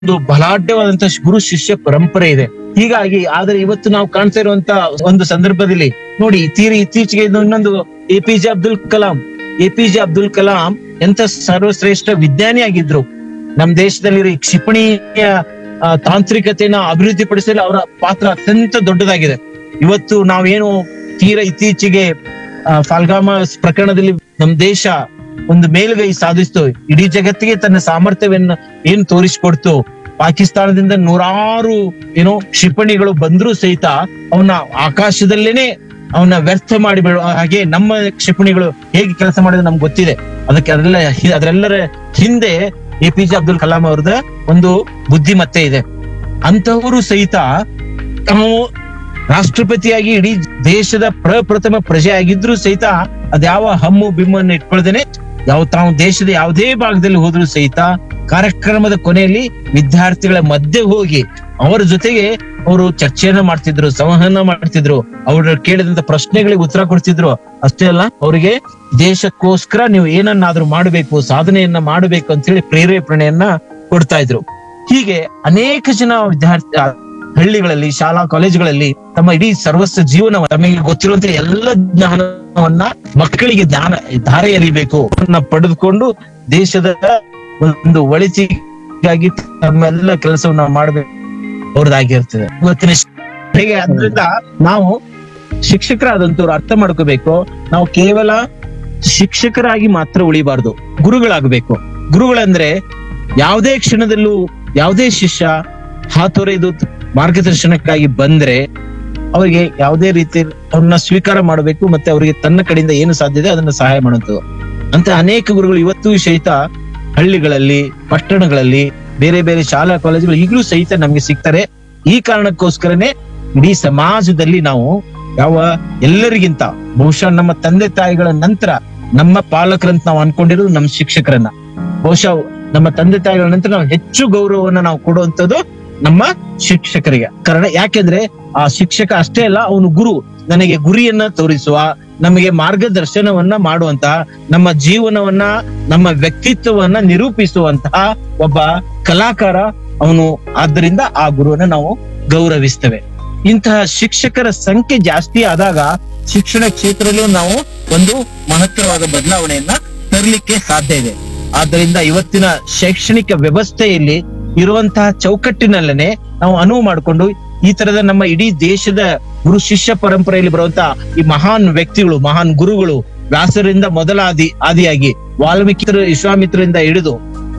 ಒಂದು ಬಲಾಢ್ಯವಾದಂತ ಗುರು ಶಿಷ್ಯ ಪರಂಪರೆ ಇದೆ ಹೀಗಾಗಿ ಆದ್ರೆ ಇವತ್ತು ನಾವು ಕಾಣ್ತಾ ಇರುವಂತ ಒಂದು ಸಂದರ್ಭದಲ್ಲಿ ನೋಡಿ ತೀರಿ ಇತ್ತೀಚೆಗೆ ಇದು ಇನ್ನೊಂದು A P J Abdul Kalam A P J Abdul Kalam ಎಂತ ಸರ್ವಶ್ರೇಷ್ಠ ವಿಜ್ಞಾನಿ ಆಗಿದ್ರು ನಮ್ ದೇಶದಲ್ಲಿ ಕ್ಷಿಪಣಿಯ ಆ, ತಾಂತ್ರಿಕತೆಯನ್ನ ಅಭಿವೃದ್ಧಿಪಡಿಸಲು ಅವರ ಪಾತ್ರ ಅತ್ಯಂತ ದೊಡ್ಡದಾಗಿದೆ ಇವತ್ತು ನಾವೇನು ತೀರ ಇತ್ತೀಚೆಗೆ ಆ, ಫಾಲ್ಗಾಮ ಪ್ರಕರಣದಲ್ಲಿ ನಮ್ ದೇಶ ಒಂದು ಮೇಲುಗೈ ಸಾಧಿಸ್ತು ಇಡೀ ಜಗತ್ತಿಗೆ ತನ್ನ ಸಾಮರ್ಥ್ಯವನ್ನು ಏನ್ ತೋರಿಸ್ಕೊಡ್ತು ಪಾಕಿಸ್ತಾನದಿಂದ ನೂರಾರು ಏನೋ ಕ್ಷಿಪಣಿಗಳು ಬಂದ್ರೂ ಸಹಿತ ಅವನ್ನ ಆಕಾಶದಲ್ಲೇನೆ ಅವನ್ನ ವ್ಯರ್ಥ ಮಾಡಿ ಬಿಡುವ ಹಾಗೆ ನಮ್ಮ ಕ್ಷಿಪಣಿಗಳು ಹೇಗೆ ಕೆಲಸ ಮಾಡಿದ್ರೆ ನಮ್ಗೆ ಗೊತ್ತಿದೆ ಅದಕ್ಕೆ ಅದೆಲ್ಲ ಹಿ- ಅದರೆಲ್ಲರ ಹಿಂದೆ A P J Abdul Kalam ಅವ್ರದ ಒಂದು ಬುದ್ಧಿಮತ್ತೆ ಇದೆ ಅಂತವರು ಸಹಿತ ತಾವು ರಾಷ್ಟ್ರಪತಿಯಾಗಿ ಇಡೀ ದೇಶದ ಪ್ರಪ್ರಥಮ ಪ್ರಜೆ ಆಗಿದ್ರು ಸಹಿತ ಅದ್ಯಾವ ಹಮ್ಮು ಬಿಮ್ಮನ್ನು ಇಟ್ಕೊಳ್ದೇನೆ ಯಾವ ತಾವು ದೇಶದ ಯಾವುದೇ ಭಾಗದಲ್ಲಿ ಹೋದ್ರು ಸಹಿತ ಕಾರ್ಯಕ್ರಮದ ಕೊನೆಯಲ್ಲಿ ವಿದ್ಯಾರ್ಥಿಗಳ ಮಧ್ಯೆ ಹೋಗಿ ಅವರ ಜೊತೆಗೆ ಅವರು ಚರ್ಚೆಯನ್ನ ಮಾಡ್ತಿದ್ರು ಸಂವಹನ ಮಾಡ್ತಿದ್ರು ಅವ್ರ ಕೇಳಿದಂತ ಪ್ರಶ್ನೆಗಳಿಗೆ ಉತ್ತರ ಕೊಡ್ತಿದ್ರು ಅಷ್ಟೇ ಅಲ್ಲ ಅವರಿಗೆ ದೇಶಕ್ಕೋಸ್ಕರ ನೀವು ಏನನ್ನಾದ್ರೂ ಮಾಡಬೇಕು ಸಾಧನೆಯನ್ನ ಮಾಡಬೇಕು ಅಂತ ಹೇಳಿ ಪ್ರೇರೇಪಣೆಯನ್ನ ಕೊಡ್ತಾ ಇದ್ರು ಹೀಗೆ ಅನೇಕ ಜನ ವಿದ್ಯಾರ್ಥಿ ಆ, ಹಳ್ಳಿಗಳಲ್ಲಿ ಶಾಲಾ ಕಾಲೇಜುಗಳಲ್ಲಿ ತಮ್ಮ ಇಡೀ ಸರ್ವಸ್ವ ಜೀವನ ತಮಗೆ ಗೊತ್ತಿರುವಂತ ಎಲ್ಲ ಜ್ಞಾನವನ್ನ ಮಕ್ಕಳಿಗೆ ಜ್ಞಾನ ಧಾರೆ ಎರಿಬೇಕು ಅದನ್ನ ಪಡೆದುಕೊಂಡು ದೇಶದ ಒಂದು ಒಳಿತಿಗಾಗಿ ತಮ್ಮೆಲ್ಲ ಕೆಲಸವನ್ನ ಮಾಡಬೇಕು ಅವ್ರದ್ದಾಗಿರ್ತದೆ ಇವತ್ತಿನ ಶ್- ಹೇಗೆ ಅದರಿಂದ ನಾವು ಶಿಕ್ಷಕರಾದಂತವ್ರು ಅರ್ಥ ಮಾಡ್ಕೋಬೇಕು ನಾವು ಕೇವಲ ಶಿಕ್ಷಕರಾಗಿ ಮಾತ್ರ ಉಳಿಬಾರ್ದು ಗುರುಗಳಾಗಬೇಕು ಗುರುಗಳಂದ್ರೆ ಯಾವುದೇ ಕ್ಷಣದಲ್ಲೂ ಯಾವುದೇ ಶಿಷ್ಯ ಹಾತೊರೆದು ಮಾರ್ಗದರ್ಶನಕ್ಕಾಗಿ ಬಂದ್ರೆ ಅವರಿಗೆ ಯಾವುದೇ ರೀತಿ ಅವ್ರನ್ನ ಸ್ವೀಕಾರ ಮಾಡಬೇಕು ಮತ್ತೆ ಅವರಿಗೆ ತನ್ನ ಕಡೆಯಿಂದ ಏನು ಸಾಧ್ಯ ಇದೆ ಅದನ್ನ ಸಹಾಯ ಮಾಡುವಂಥದ್ದು ಅಂತ ಅನೇಕ ಗುರುಗಳು ಇವತ್ತು ಸಹಿತ ಹಳ್ಳಿಗಳಲ್ಲಿ ಪಟ್ಟಣಗಳಲ್ಲಿ ಬೇರೆ ಬೇರೆ ಶಾಲಾ ಕಾಲೇಜುಗಳು ಈಗಲೂ ಸಹಿತ ನಮ್ಗೆ ಸಿಗ್ತಾರೆ ಈ ಕಾರಣಕ್ಕೋಸ್ಕರನೇ ಇಡೀ ಸಮಾಜದಲ್ಲಿ ನಾವು ಯಾವ ಎಲ್ಲರಿಗಿಂತ ಬಹುಶಃ ನಮ್ಮ ತಂದೆ ತಾಯಿಗಳ ನಂತರ ನಮ್ಮ ಪಾಲಕರಂತ ನಾವು ಅನ್ಕೊಂಡಿರೋದು ನಮ್ಮ ಶಿಕ್ಷಕರನ್ನ ಬಹುಶಃ ನಮ್ಮ ತಂದೆ ತಾಯಿಗಳ ನಂತರ ನಾವು ಹೆಚ್ಚು ಗೌರವವನ್ನ ನಾವು ಕೊಡುವಂತದ್ದು ನಮ್ಮ ಶಿಕ್ಷಕರಿಗೆ ಕಾರಣ ಯಾಕೆಂದ್ರೆ ಆ ಶಿಕ್ಷಕ ಅಷ್ಟೇ ಅಲ್ಲ ಅವನು ಗುರು ನನಗೆ ಗುರಿಯನ್ನ ತೋರಿಸುವ ನಮಗೆ ಮಾರ್ಗದರ್ಶನವನ್ನ ಮಾಡುವಂತಹ ನಮ್ಮ ಜೀವನವನ್ನ ನಮ್ಮ ವ್ಯಕ್ತಿತ್ವವನ್ನ ನಿರೂಪಿಸುವಂತಹ ಒಬ್ಬ ಕಲಾಕಾರ ಅವನು ಆದ್ದರಿಂದ ಆ ಗುರುವನ್ನ ನಾವು ಗೌರವಿಸ್ತೇವೆ ಇಂತಹ ಶಿಕ್ಷಕರ ಸಂಖ್ಯೆ ಜಾಸ್ತಿ ಆದಾಗ ಶಿಕ್ಷಣ ಕ್ಷೇತ್ರದಲ್ಲೂ ನಾವು ಒಂದು ಮಹತ್ತರವಾದ ಬದಲಾವಣೆಯನ್ನ ತರಲಿಕ್ಕೆ ಸಾಧ್ಯ ಇದೆ ಆದ್ದರಿಂದ ಇವತ್ತಿನ ಶೈಕ್ಷಣಿಕ ವ್ಯವಸ್ಥೆಯಲ್ಲಿ ಇರುವಂತಹ ಚೌಕಟ್ಟಿನಲ್ಲೇನೆ ನಾವು ಅನುವು ಮಾಡಿಕೊಂಡು ಈ ತರದ ನಮ್ಮ ಇಡೀ ದೇಶದ ಗುರು ಶಿಷ್ಯ ಪರಂಪರೆಯಲ್ಲಿ ಬರುವಂತಹ ಈ ಮಹಾನ್ ವ್ಯಕ್ತಿಗಳು ಮಹಾನ್ ಗುರುಗಳು ವ್ಯಾಸರಿಂದ ಮೊದಲ ಆದಿ ಆದಿಯಾಗಿ ವಾಲ್ಮೀಕಿ ವಿಶ್ವಾಮಿತ್ರರಿಂದ ಹಿಡಿದು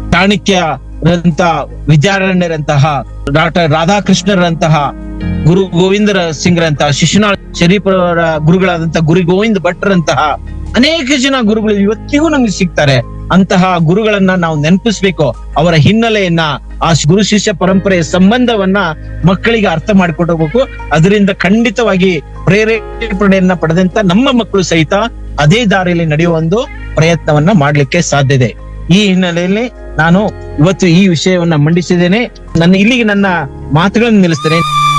ಚಾಣಕ್ಯರಂತ ವಿದ್ಯಾರಣ್ಯರಂತಹ ಡಾಕ್ಟರ್ ರಾಧಾಕೃಷ್ಣರಂತಹ ಗುರು ಗೋವಿಂದರ ಸಿಂಗ್ರಂತಹ ಶಿಶುನಾಳ್ ಶರೀಫರ ಗುರುಗಳಾದಂತಹ ಗುರು ಗೋವಿಂದ ಭಟ್ರಂತಹ ಅನೇಕ ಜನ ಗುರುಗಳು ಇವತ್ತಿಗೂ ನಮ್ಗೆ ಸಿಗ್ತಾರೆ ಅಂತಹ ಗುರುಗಳನ್ನ ನಾವು ನೆನಪಿಸ್ಬೇಕು ಅವರ ಹಿನ್ನೆಲೆಯನ್ನ ಆ ಗುರು ಶಿಷ್ಯ ಪರಂಪರೆಯ ಸಂಬಂಧವನ್ನ ಮಕ್ಕಳಿಗೆ ಅರ್ಥ ಮಾಡಿಕೊಡಬೇಕು ಅದರಿಂದ ಖಂಡಿತವಾಗಿ ಪ್ರೇರೇಪಣೆಯನ್ನ ಪಡೆದಂತ ನಮ್ಮ ಮಕ್ಕಳು ಸಹಿತ ಅದೇ ದಾರಿಯಲ್ಲಿ ನಡೆಯುವ ಒಂದು ಪ್ರಯತ್ನವನ್ನ ಮಾಡ್ಲಿಕ್ಕೆ ಸಾಧ್ಯ ಇದೆ ಈ ಹಿನ್ನೆಲೆಯಲ್ಲಿ ನಾನು ಇವತ್ತು ಈ ವಿಷಯವನ್ನ ಮಂಡಿಸಿದ್ದೇನೆ ನನ್ನ ಇಲ್ಲಿಗೆ ನನ್ನ ಮಾತುಗಳನ್ನು ನಿಲ್ಲಿಸ್ತೇನೆ